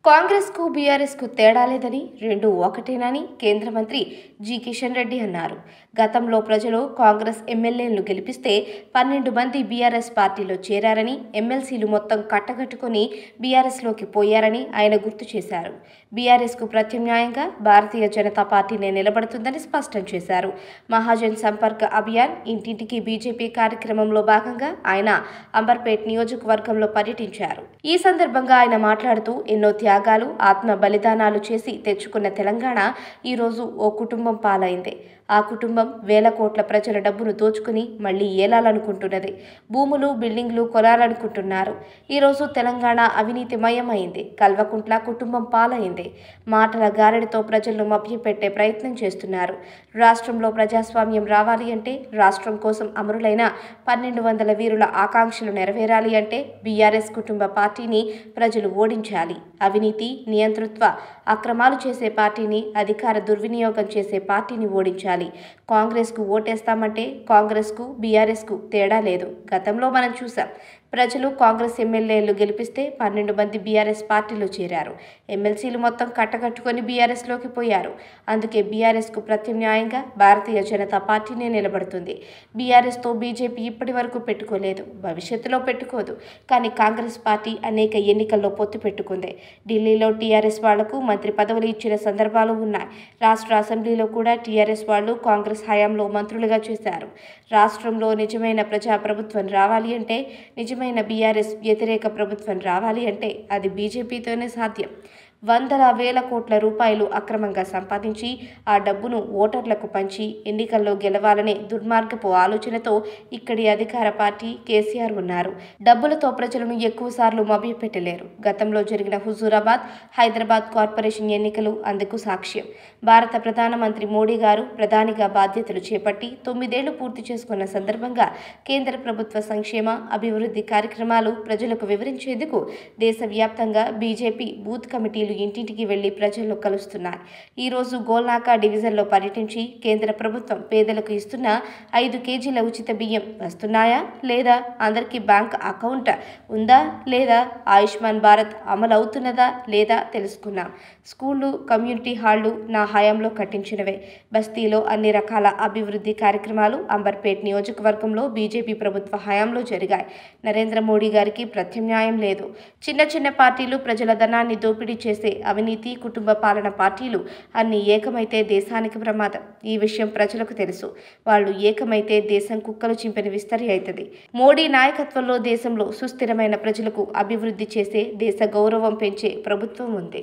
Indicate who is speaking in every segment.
Speaker 1: కాంగ్రెస్ కు బీఆర్ఎస్ కు తేడా లేదని రెండు ఒకటేనని కేంద్ర మంత్రి జి కిషన్ రెడ్డి అన్నారు గతంలో ప్రజలు కాంగ్రెస్ ఎమ్మెల్యేలను గెలిపిస్తే పన్నెండు మంది బీఆర్ఎస్ పార్టీలో చేరారని ఎమ్మెల్సీలు మొత్తం కట్టగట్టుకుని బీఆర్ఎస్లోకి పోయారని ఆయన గుర్తు చేశారు బీఆర్ఎస్ కు ప్రత్యామ్నాయంగా భారతీయ జనతా పార్టీనే నిలబడుతుందని స్పష్టం చేశారు మహాజన్ సంపర్క్ అభియాన్ ఇంటింటికి బీజేపీ కార్యక్రమంలో భాగంగా ఆయన అంబర్పేట్ నియోజకవర్గంలో పర్యటించారు ఈ సందర్భంగా ఆయన మాట్లాడుతూ ఎన్నో త్యాగాలు ఆత్మ బలిదానాలు చేసి తెచ్చుకున్న తెలంగాణ ఈరోజు ఓ కుటుంబం పాలైంది ఆ కుటుంబం వేల కోట్ల ప్రజల డబ్బును దోచుకుని మళ్లీ ఏలాలనుకుంటున్నది భూములు బిల్డింగ్లు కొనాలనుకుంటున్నారు ఈరోజు తెలంగాణ అవినీతిమయమైంది కల్వకుంట్ల కుటుంబం పాలైంది మాటల గారడితో ప్రజలను మభ్యపెట్టే ప్రయత్నం చేస్తున్నారు రాష్ట్రంలో ప్రజాస్వామ్యం రావాలి అంటే రాష్ట్రం కోసం అమరులైన పన్నెండు వందల వీరుల ఆకాంక్షలు నెరవేరాలి అంటే బీఆర్ఎస్ కుటుంబ పార్టీని ప్రజలు ఓడించాలి అవినీతి నియంతృత్వ అక్రమాలు చేసే పార్టీని అధికార దుర్వినియోగం చేసే పార్టీని ఓడించాలి కాంగ్రెస్కు ఓటేస్తామంటే కాంగ్రెస్కు బీఆర్ఎస్కు తేడా లేదు గతంలో మనం చూసాం ప్రజలు కాంగ్రెస్ ఎమ్మెల్యేలు గెలిపిస్తే పన్నెండు మంది బీఆర్ఎస్ పార్టీలో చేరారు ఎమ్మెల్సీలు మొత్తం కట్టకట్టుకొని బీఆర్ఎస్లోకి పోయారు అందుకే బీఆర్ఎస్కు ప్రత్యామ్నాయంగా భారతీయ జనతా పార్టీనే నిలబడుతుంది బీఆర్ఎస్తో బీజేపీ ఇప్పటి వరకు పెట్టుకోలేదు భవిష్యత్తులో పెట్టుకోదు కానీ కాంగ్రెస్ పార్టీ అనేక ఎన్నికల్లో పొత్తు పెట్టుకుంది ఢిల్లీలో టీఆర్ఎస్ వాళ్లకు మంత్రి పదవులు ఇచ్చిన సందర్భాలు ఉన్నాయి రాష్ట్ర అసెంబ్లీలో కూడా టీఆర్ఎస్ వాళ్ళు కాంగ్రెస్ హయాంలో మంత్రులుగా చేశారు రాష్ట్రంలో నిజమైన ప్రజాప్రభుత్వం రావాలి అంటే నిజమైన బీఆర్ఎస్ వ్యతిరేక ప్రభుత్వం రావాలి అంటే అది బీజేపీతోనే సాధ్యం వందల వేల కోట్ల రూపాయలు అక్రమంగా సంపాదించి ఆ డబ్బును ఓటర్లకు పంచి ఎన్నికల్లో గెలవాలనే దుర్మార్గపు ఆలోచనతో ఇక్కడి అధికార పార్టీ కేసీఆర్ ఉన్నారు డబ్బులతో ప్రజలను ఎక్కువసార్లు మభ్యపెట్టలేరు గతంలో జరిగిన హుజూరాబాద్ హైదరాబాద్ కార్పొరేషన్ ఎన్నికలు అందుకు సాక్ష్యం భారత ప్రధానమంత్రి మోడీ గారు ప్రధానిగా బాధ్యతలు చేపట్టి తొమ్మిదేళ్లు పూర్తి చేసుకున్న సందర్భంగా కేంద్ర ప్రభుత్వ సంక్షేమ అభివృద్ధి కార్యక్రమాలు ప్రజలకు వివరించేందుకు దేశవ్యాప్తంగా బీజేపీ బూత్ కమిటీలు ఇంటింటికి వెళ్లి ప్రజలను కలుస్తున్నారు ఈరోజు గోల్నాకా డివిజన్లో పర్యటించి కేంద్ర ప్రభుత్వం పేదలకు ఇస్తున్న ఐదు కేజీల ఉచిత బియ్యం వస్తున్నాయా లేదా అందరికీ బ్యాంక్ అకౌంట్ ఉందా లేదా ఆయుష్మాన్ భారత్ అమలు అవుతున్నదా లేదా తెలుసుకున్నాం స్కూళ్ళు కమ్యూనిటీ హాళ్లు నా హయాంలో కట్టించినవే బస్తీలో అన్ని రకాల అభివృద్ధి కార్యక్రమాలు అంబర్పేట్ నియోజకవర్గంలో బీజేపీ ప్రభుత్వ హయాంలో జరిగాయి నరేంద్ర మోడీ గారికి ప్రత్యామ్నాయం లేదు చిన్న చిన్న పార్టీలు ప్రజల ధనాన్ని దోపిడీ చేసే అవినీతి కుటుంబ పాలన పార్టీలు అన్ని ఏకమైతే దేశానికి ప్రమాదం ఈ విషయం ప్రజలకు తెలుసు వాళ్ళు ఏకమైతే దేశం కుక్కలు చింపిన విస్తరి అవుతుంది మోడీ నాయకత్వంలో దేశంలో సుస్థిరమైన ప్రజలకు అభివృద్ధి చేసే దేశ గౌరవం పెంచే ప్రభుత్వం ఉంది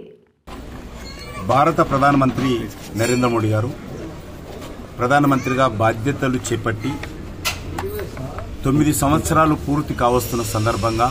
Speaker 2: భారత ప్రధానమంత్రి నరేంద్ర మోడీ గారు ప్రధానమంత్రిగా బాధ్యతలు చేపట్టి తొమ్మిది సంవత్సరాలు పూర్తి కావస్తున్న సందర్భంగా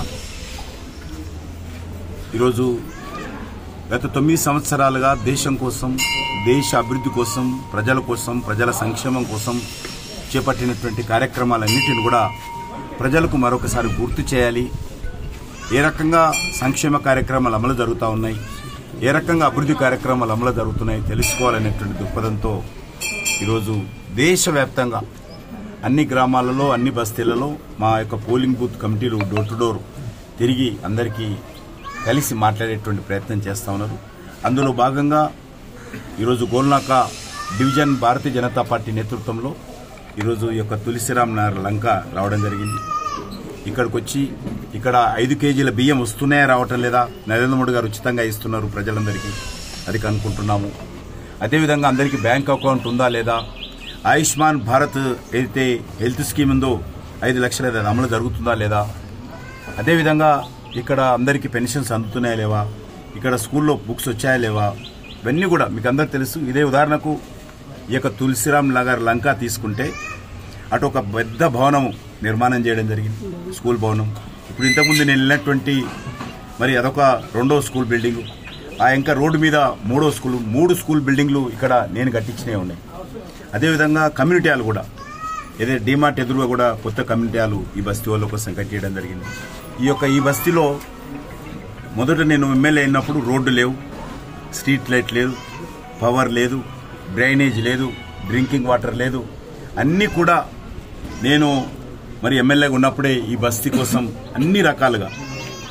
Speaker 2: ఈరోజు గత తొమ్మిది సంవత్సరాలుగా దేశం కోసం దేశ అభివృద్ధి కోసం ప్రజల కోసం ప్రజల సంక్షేమం కోసం చేపట్టినటువంటి కార్యక్రమాలన్నింటిని కూడా ప్రజలకు మరొకసారి గుర్తు చేయాలి ఏ రకంగా సంక్షేమ కార్యక్రమాలు అమలు జరుగుతూ ఉన్నాయి ఏ రకంగా అభివృద్ధి కార్యక్రమాలు అమలు జరుగుతున్నాయి తెలుసుకోవాలనేటువంటి దృక్పథంతో ఈరోజు దేశవ్యాప్తంగా అన్ని గ్రామాలలో అన్ని బస్తీలలో మా యొక్క పోలింగ్ బూత్ కమిటీలు డోర్ టు డోర్ తిరిగి అందరికీ కలిసి మాట్లాడేటువంటి ప్రయత్నం చేస్తూ ఉన్నారు అందులో భాగంగా ఈరోజు గోల్నాక డివిజన్ భారతీయ జనతా పార్టీ నేతృత్వంలో ఈరోజు ఈ యొక్క తులసిరామ్ నగర్ లంక రావడం జరిగింది ఇక్కడికి వచ్చి ఇక్కడ ఐదు కేజీల బియ్యం వస్తున్నాయా రావటం లేదా నరేంద్ర మోడీ గారు ఉచితంగా ఇస్తున్నారు ప్రజలందరికీ అది కనుక్కుంటున్నాము అదేవిధంగా అందరికీ బ్యాంక్ అకౌంట్ ఉందా లేదా ఆయుష్మాన్ భారత్ ఏదైతే హెల్త్ స్కీమ్ ఉందో ఐదు లక్షల అది అమలు జరుగుతుందా లేదా అదేవిధంగా ఇక్కడ అందరికీ పెన్షన్స్ అందుతున్నాయా లేవా ఇక్కడ స్కూల్లో బుక్స్ వచ్చాయా లేవా ఇవన్నీ కూడా మీకు అందరు తెలుసు ఇదే ఉదాహరణకు ఈ యొక్క తులసిరామ్ నగర్ లంక తీసుకుంటే అటు ఒక పెద్ద భవనం నిర్మాణం చేయడం జరిగింది స్కూల్ భవనం ఇప్పుడు ఇంతకుముందు నేను వెళ్ళినటువంటి మరి అదొక రెండో స్కూల్ బిల్డింగ్ ఆ ఇంకా రోడ్డు మీద మూడో స్కూల్ మూడు స్కూల్ బిల్డింగ్లు ఇక్కడ నేను కట్టించినవి ఉన్నాయి అదేవిధంగా కమ్యూనిటీ హాల్ కూడా ఏదైతే డిమార్ట్ ఎదురుగా కూడా కొత్త కమ్యూనిటీ హాల్ ఈ బస్తీ వాళ్ళ కోసం కట్టేయడం జరిగింది ఈ యొక్క ఈ బస్తీలో మొదట నేను ఎమ్మెల్యే అయినప్పుడు రోడ్డు లేవు స్ట్రీట్ లైట్ లేదు పవర్ లేదు డ్రైనేజ్ లేదు డ్రింకింగ్ వాటర్ లేదు అన్నీ కూడా నేను మరి ఎమ్మెల్యేగా ఉన్నప్పుడే ఈ బస్తీ కోసం అన్ని రకాలుగా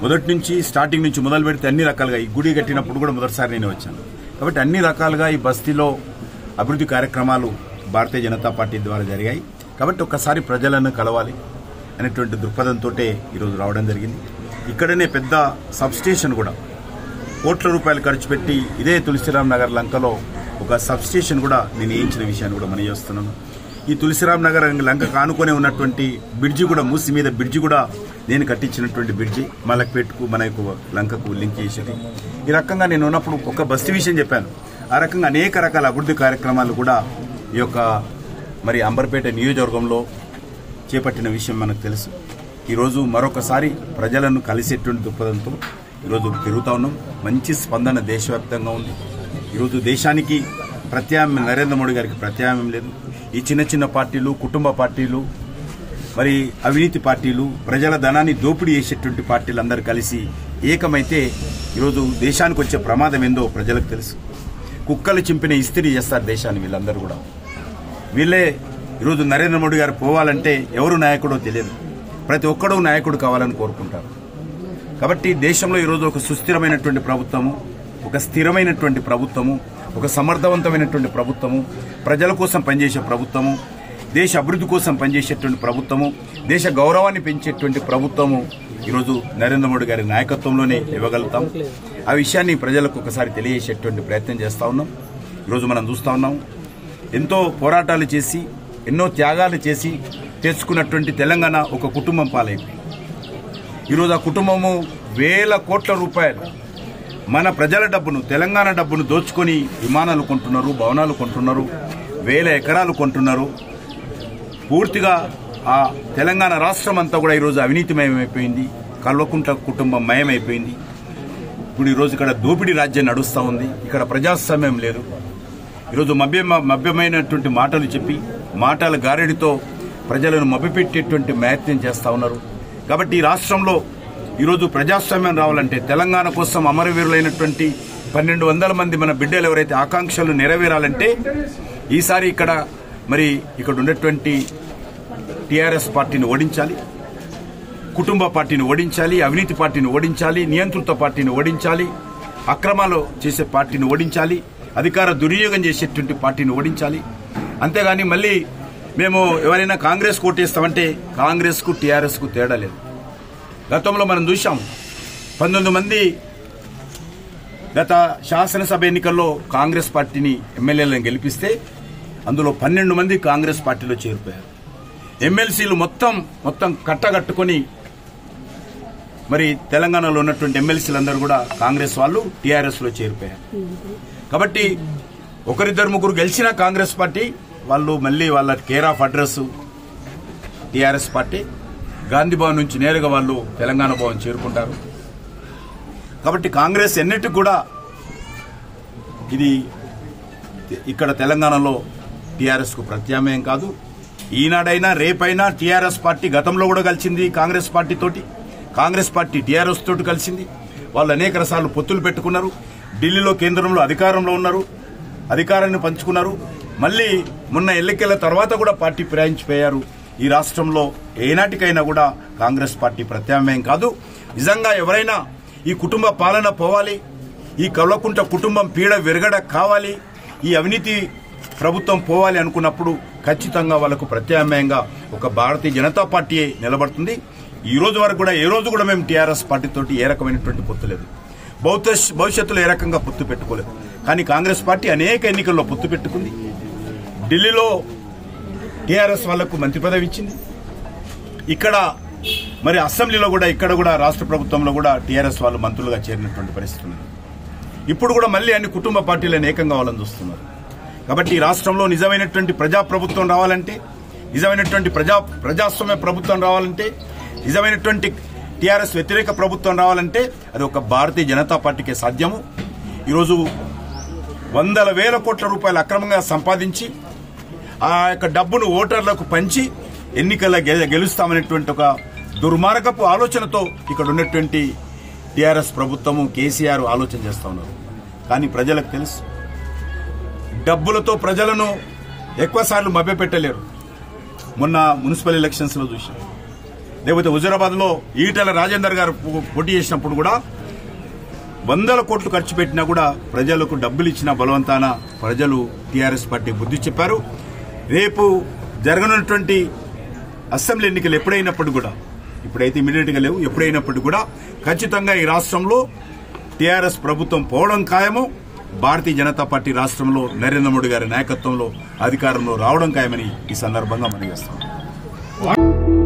Speaker 2: మొదటి నుంచి స్టార్టింగ్ నుంచి మొదలు పెడితే అన్ని రకాలుగా ఈ గుడి కట్టినప్పుడు కూడా మొదటిసారి నేను వచ్చాను కాబట్టి అన్ని రకాలుగా ఈ బస్తీలో అభివృద్ధి కార్యక్రమాలు భారతీయ జనతా పార్టీ ద్వారా జరిగాయి కాబట్టి ఒక్కసారి ప్రజలను కలవాలి అనేటువంటి దృక్పథంతో ఈరోజు రావడం జరిగింది ఇక్కడనే పెద్ద సబ్స్టేషన్ కూడా కోట్ల రూపాయలు ఖర్చు పెట్టి ఇదే తులసిరామ్ నగర్ లంకలో ఒక సబ్స్టేషన్ కూడా నేను వేయించిన విషయాన్ని కూడా మనం చేస్తున్నాను ఈ తులసిరామ్ నగర్ లంక కానుకొని ఉన్నటువంటి బ్రిడ్జి కూడా మూసి మీద బ్రిడ్జి కూడా నేను కట్టించినటువంటి బ్రిడ్జి మలక్పేట్కు మన యొక్క లంకకు లింక్ చేసేది ఈ రకంగా నేను ఉన్నప్పుడు ఒక బస్తీ విషయం చెప్పాను ఆ రకంగా అనేక రకాల అభివృద్ధి కార్యక్రమాలు కూడా ఈ యొక్క మరి అంబర్పేట నియోజకవర్గంలో చేపట్టిన విషయం మనకు తెలుసు ఈరోజు మరొకసారి ప్రజలను కలిసేటువంటి దృక్పథంతో ఈరోజు తిరుగుతా ఉన్నాం మంచి స్పందన దేశవ్యాప్తంగా ఉంది ఈరోజు దేశానికి ప్రత్యామ్నాయం నరేంద్ర మోడీ గారికి ప్రత్యామ్నాయం లేదు ఈ చిన్న చిన్న పార్టీలు కుటుంబ పార్టీలు మరి అవినీతి పార్టీలు ప్రజల ధనాన్ని దోపిడీ చేసేటువంటి పార్టీలు అందరూ కలిసి ఏకమైతే ఈరోజు దేశానికి వచ్చే ప్రమాదం ఏందో ప్రజలకు తెలుసు కుక్కలు చింపిన ఇస్త్రీ చేస్తారు దేశాన్ని వీళ్ళందరూ కూడా వీళ్ళే ఈరోజు నరేంద్ర మోడీ గారు పోవాలంటే ఎవరు నాయకుడో తెలియదు ప్రతి ఒక్కడూ నాయకుడు కావాలని కోరుకుంటారు కాబట్టి దేశంలో ఈరోజు ఒక సుస్థిరమైనటువంటి ప్రభుత్వము ఒక స్థిరమైనటువంటి ప్రభుత్వము ఒక సమర్థవంతమైనటువంటి ప్రభుత్వము ప్రజల కోసం పనిచేసే ప్రభుత్వము దేశ అభివృద్ధి కోసం పనిచేసేటువంటి ప్రభుత్వము దేశ గౌరవాన్ని పెంచేటువంటి ప్రభుత్వము ఈరోజు నరేంద్ర మోడీ గారి నాయకత్వంలోనే ఇవ్వగలుగుతాం ఆ విషయాన్ని ప్రజలకు ఒకసారి తెలియజేసేటువంటి ప్రయత్నం చేస్తా ఉన్నాం ఈరోజు మనం చూస్తా ఉన్నాం ఎంతో పోరాటాలు చేసి ఎన్నో త్యాగాలు చేసి తెచ్చుకున్నటువంటి తెలంగాణ ఒక కుటుంబం పాలైంది ఈరోజు ఆ కుటుంబము వేల కోట్ల రూపాయలు మన ప్రజల డబ్బును తెలంగాణ డబ్బును దోచుకొని విమానాలు కొంటున్నారు భవనాలు కొంటున్నారు వేల ఎకరాలు కొంటున్నారు పూర్తిగా ఆ తెలంగాణ రాష్ట్రం అంతా కూడా ఈరోజు అవినీతిమయమైపోయింది కల్వకుంట్ల కుటుంబం మయమైపోయింది ఇప్పుడు ఈరోజు ఇక్కడ దోపిడీ రాజ్యం నడుస్తూ ఉంది ఇక్కడ ప్రజాస్వామ్యం లేదు ఈరోజు మభ్య మభ్యమైనటువంటి మాటలు చెప్పి మాటల గారెడితో ప్రజలను మభ్యపెట్టేటువంటి ప్రయత్నం చేస్తా ఉన్నారు కాబట్టి ఈ రాష్ట్రంలో ఈరోజు ప్రజాస్వామ్యం రావాలంటే తెలంగాణ కోసం అమరవీరులైనటువంటి పన్నెండు వందల మంది మన బిడ్డలు ఎవరైతే ఆకాంక్షలు నెరవేరాలంటే ఈసారి ఇక్కడ మరి ఇక్కడ ఉన్నటువంటి టీఆర్ఎస్ పార్టీని ఓడించాలి కుటుంబ పార్టీని ఓడించాలి అవినీతి పార్టీని ఓడించాలి నియంత్రిత పార్టీని ఓడించాలి అక్రమాలు చేసే పార్టీని ఓడించాలి అధికార దుర్వినియోగం చేసేటువంటి పార్టీని ఓడించాలి అంతేగాని మళ్ళీ మేము ఎవరైనా కాంగ్రెస్ కోటేస్తామంటే కాంగ్రెస్కు టీఆర్ఎస్కు తేడా లేదు గతంలో మనం చూసాం పంతొమ్మిది మంది గత శాసనసభ ఎన్నికల్లో కాంగ్రెస్ పార్టీని ఎమ్మెల్యేలను గెలిపిస్తే అందులో పన్నెండు మంది కాంగ్రెస్ పార్టీలో చేరిపోయారు ఎమ్మెల్సీలు మొత్తం మొత్తం కట్టగట్టుకొని మరి తెలంగాణలో ఉన్నటువంటి ఎమ్మెల్సీలందరూ కూడా కాంగ్రెస్ వాళ్ళు టీఆర్ఎస్ లో చేరిపోయారు కాబట్టి ఒకరిద్దరు ముగ్గురు గెలిచిన కాంగ్రెస్ పార్టీ వాళ్ళు మళ్ళీ వాళ్ళ care of address TRS party Gandhi Bhavan నుంచి నేరుగా వాళ్ళు తెలంగాణ భవన్ చేరుకుంటారు కాబట్టి కాంగ్రెస్ ఎన్నిటికి కూడా ఇది ఇక్కడ తెలంగాణలో టీఆర్ఎస్ కు ప్రత్యామ్నాయం కాదు ఈనాడైనా రేపైనా టీఆర్ఎస్ పార్టీ గతంలో కూడా కలిసింది కాంగ్రెస్ పార్టీ తోటి కాంగ్రెస్ పార్టీ టీఆర్ఎస్ తోటి కలిసింది వాళ్ళు అనేక సార్లు పొత్తులు పెట్టుకున్నారు ఢిల్లీలో కేంద్రంలో అధికారంలో ఉన్నారు అధికారాన్ని పంచుకున్నారు మళ్ళీ మొన్న ఎన్నికల తర్వాత కూడా పార్టీ ఫిరాయించిపోయారు ఈ రాష్ట్రంలో ఏనాటికైనా కూడా కాంగ్రెస్ పార్టీ ప్రత్యామ్నాయం కాదు నిజంగా ఎవరైనా ఈ కుటుంబ పాలన పోవాలి ఈ కల్వకుంట కుటుంబం పీడ విరగడ కావాలి ఈ అవినీతి ప్రభుత్వం పోవాలి అనుకున్నప్పుడు ఖచ్చితంగా వాళ్ళకు ప్రత్యామ్నాయంగా ఒక భారతీయ జనతా పార్టీ నిలబడుతుంది ఈ రోజు వరకు కూడా ఏ రోజు కూడా మేము టీఆర్ఎస్ పార్టీతోటి ఏ రకమైనటువంటి పొత్తు లేదు భవిష్యత్ భవిష్యత్తులో ఏ రకంగా పొత్తు పెట్టుకోలేదు కానీ కాంగ్రెస్ పార్టీ అనేక ఎన్నికల్లో పొత్తు పెట్టుకుంది ఢిల్లీలో టీఆర్ఎస్ వాళ్లకు మంత్రి పదవి ఇచ్చింది ఇక్కడ మరి అసెంబ్లీలో కూడా ఇక్కడ కూడా రాష్ట్ర ప్రభుత్వంలో కూడా టీఆర్ఎస్ వాళ్ళు మంత్రులుగా చేరినటువంటి పరిస్థితి ఉంది ఇప్పుడు కూడా మళ్ళీ అన్ని కుటుంబ పార్టీలను ఏకంగా వాళ్ళని చూస్తున్నారు కాబట్టి ఈ రాష్ట్రంలో నిజమైనటువంటి ప్రజా ప్రభుత్వం రావాలంటే నిజమైనటువంటి ప్రజా ప్రజాస్వామ్య ప్రభుత్వం రావాలంటే నిజమైనటువంటి టీఆర్ఎస్ వ్యతిరేక ప్రభుత్వం రావాలంటే అది ఒక భారతీయ జనతా పార్టీకే సాధ్యము ఈరోజు వందల వేల కోట్ల రూపాయలు అక్రమంగా సంపాదించి ఆ యొక్క డబ్బును ఓటర్లకు పంచి ఎన్నికల్లో గె- గెలుస్తామనేటువంటి ఒక దుర్మార్గపు ఆలోచనతో ఇక్కడ ఉన్నటువంటి టీఆర్ఎస్ ప్రభుత్వము కేసీఆర్ ఆలోచన చేస్తా ఉన్నారు కానీ ప్రజలకు తెలుసు డబ్బులతో ప్రజలను ఎక్కువ సార్లు మభ్యపెట్టలేరు మొన్న మున్సిపల్ ఎలక్షన్స్ లో చూసాం లేకపోతే హుజురాబాద్ లో ఈటల రాజేందర్ గారు పో- పోటీ చేసినప్పుడు కూడా వందల కోట్లు ఖర్చు పెట్టినా కూడా ప్రజలకు డబ్బులు ఇచ్చిన బలవంతాన ప్రజలు టీఆర్ఎస్ పార్టీ బుద్ధి చెప్పారు రేపు జరగనున్నటువంటి అసెంబ్లీ ఎన్నికలు ఎప్పుడైనప్పుడు కూడా ఇప్పుడైతే ఇమీడియట్ గా లేవు ఎప్పుడైనప్పటికీ కూడా ఖచ్చితంగా ఈ రాష్ట్రంలో టీఆర్ఎస్ ప్రభుత్వం పోవడం ఖాయము భారతీయ జనతా పార్టీ రాష్ట్రంలో నరేంద్ర మోడీ గారి నాయకత్వంలో అధికారంలో రావడం ఖాయమని ఈ సందర్భంగా మనం చేస్తాం